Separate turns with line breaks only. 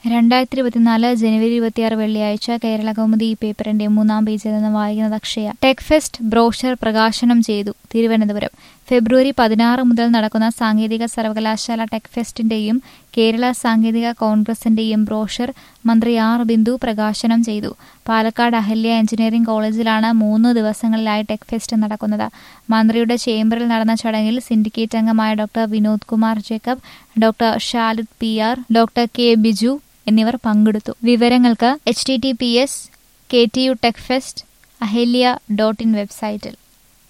രണ്ടായിരത്തി ഇരുപത്തിനാല് ജനുവരി ഇരുപത്തിയാറ് വെള്ളിയാഴ്ച കേരള കൗമുദി ഈ പേപ്പറിന്റെ മൂന്നാം പേജിൽ നിന്ന് വായിക്കുന്നത് അക്ഷയ ടെക് ഫെസ്റ്റ് ബ്രോഷർ പ്രകാശനം ചെയ്തു തിരുവനന്തപുരം ഫെബ്രുവരി പതിനാറ് മുതൽ നടക്കുന്ന സാങ്കേതിക സർവകലാശാല ടെക് ഫെസ്റ്റിന്റെയും കേരള സാങ്കേതിക കോൺഗ്രസിന്റെയും ബ്രോഷർ മന്ത്രി ആർ ബിന്ദു പ്രകാശനം ചെയ്തു പാലക്കാട് അഹല്യ എഞ്ചിനീയറിംഗ് കോളേജിലാണ് മൂന്ന് ദിവസങ്ങളിലായി ടെക് ഫെസ്റ്റ് നടക്കുന്നത് മന്ത്രിയുടെ ചേംബറിൽ നടന്ന ചടങ്ങിൽ സിൻഡിക്കേറ്റ് അംഗമായ doctor Vinod Kumar Jacob doctor Shalid P R doctor K Biju എന്നിവർ പങ്കെടുത്തു വിവരങ്ങൾക്ക് H T T P S K T U tech fest Ahalia dot in വെബ്സൈറ്റിൽ